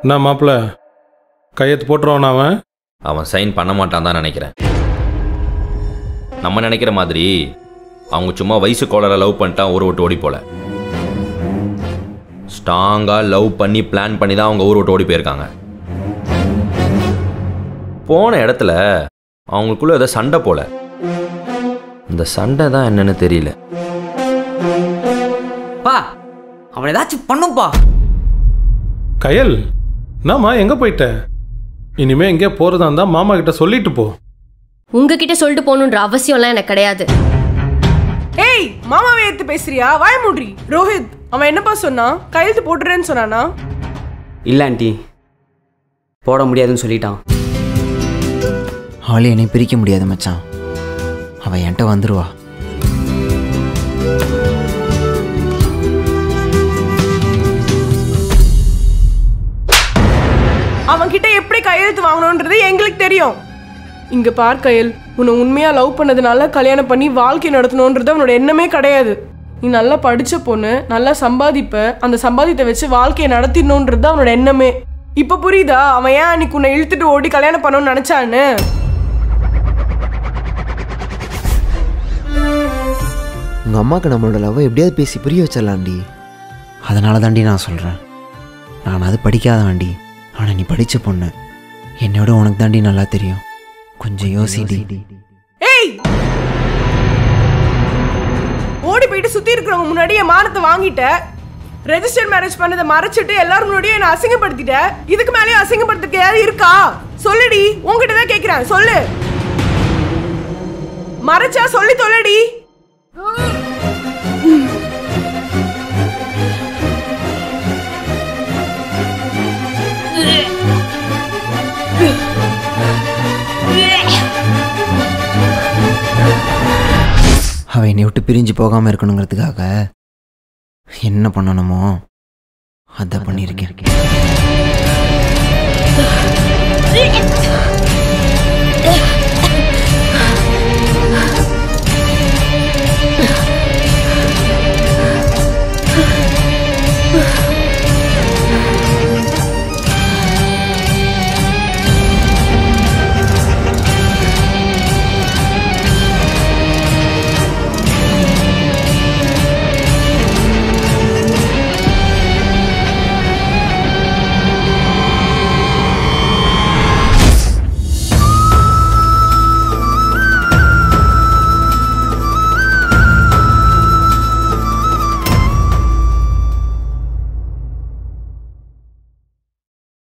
என்ன மாப்பிள்ள கையெழுத்து போட்டுருவான் அவன் அவன் சைன் பண்ண மாட்டான் தான் நினைக்கிறேன் நம்ம நினைக்கிற மாதிரி அவங்க சும்மா வயசு கோளரை லவ் பண்ணிட்டான் ஊரை விட்டு ஓடி போல ஸ்ட்ராங்காக லவ் பண்ணி பிளான் பண்ணி தான் அவங்க ஊரை விட்டு ஓடி போயிருக்காங்க போன இடத்துல அவங்களுக்குள்ள ஏதோ சண்டை போல இந்த சண்டை தான் என்னன்னு தெரியல பா அவனை ஏதாச்சும் பண்ணுப்பா கயல் என்னம்மா எங்கே போயிட்ட இனிமே எங்கேயோ போகிறதா இருந்தால் மாமா கிட்ட சொல்லிட்டு போ உங்ககிட்ட சொல்லிட்டு போகணுன்ற அவசியம்லாம் எனக்கு கிடையாது ஏய் மாமாவை ஏத்து பேசுறியா வாய மூட்ரி ரோஹித் அவன் என்னப்பா சொன்னான் கையெழுத்து போட்டுறேன்னு சொன்னானா இல்லை ஆண்டி போட முடியாதுன்னு சொல்லிட்டான் அவளை என்னை பிரிக்க முடியாது மச்சான் அவள் என்கிட்ட வந்துருவா அவன் கிட்ட எப்படி கையெழுத்து வாங்கணுன்றது எங்களுக்கு தெரியும் இங்க பார் கயல் உன்னை உண்மையா லவ் பண்ணதுனால கல்யாணம் பண்ணி வாழ்க்கை நடத்தணுன்றது அவனோட எண்ணமே கிடையாது நீ நல்லா படிச்ச பொண்ணு நல்லா சம்பாதிப்ப அந்த சம்பாதித்தை வச்சு வாழ்க்கையை நடத்திடணுன்றது அவனோட எண்ணமே இப்ப புரியுதா அவன் ஏன் அன்னைக்கு உன்னை இழுத்துட்டு ஓடி கல்யாணம் பண்ணணும்னு நினைச்சான்னு உங்கள் அம்மாவுக்கு நம்மளோட லவ்வை எப்படியாவது பேசி புரிய வச்சிடலாம்டி அதனால தாண்டி நான் சொல்கிறேன் நான் அது படிக்காதவாண்டி ஆனால் நீ படித்த பொண்ணு என்னோட உனக்கு தாண்டி நல்லா தெரியும் கொஞ்சம் யோசிடி ஏய் ஓடி போயிட்டு சுத்தி இருக்கிறவங்க முன்னாடி என் மானத்தை வாங்கிட்ட ரெஜிஸ்டர் மேரேஜ் பண்ணதை மறைச்சிட்டு எல்லாரும் முன்னாடியும் என்ன அசிங்கப்படுத்திட்ட இதுக்கு மேலேயும் அசிங்கப்படுத்துக்கு யாரும் இருக்கா சொல்லுடி உன்கிட்ட தான் கேக்குறேன் சொல்லு மறைச்சா சொல்லி தொலைடி அவள் என்னை விட்டு பிரிஞ்சு போகாமல் இருக்கணுங்கிறதுக்காக என்ன பண்ணணுமோ அதை பண்ணியிருக்கேன்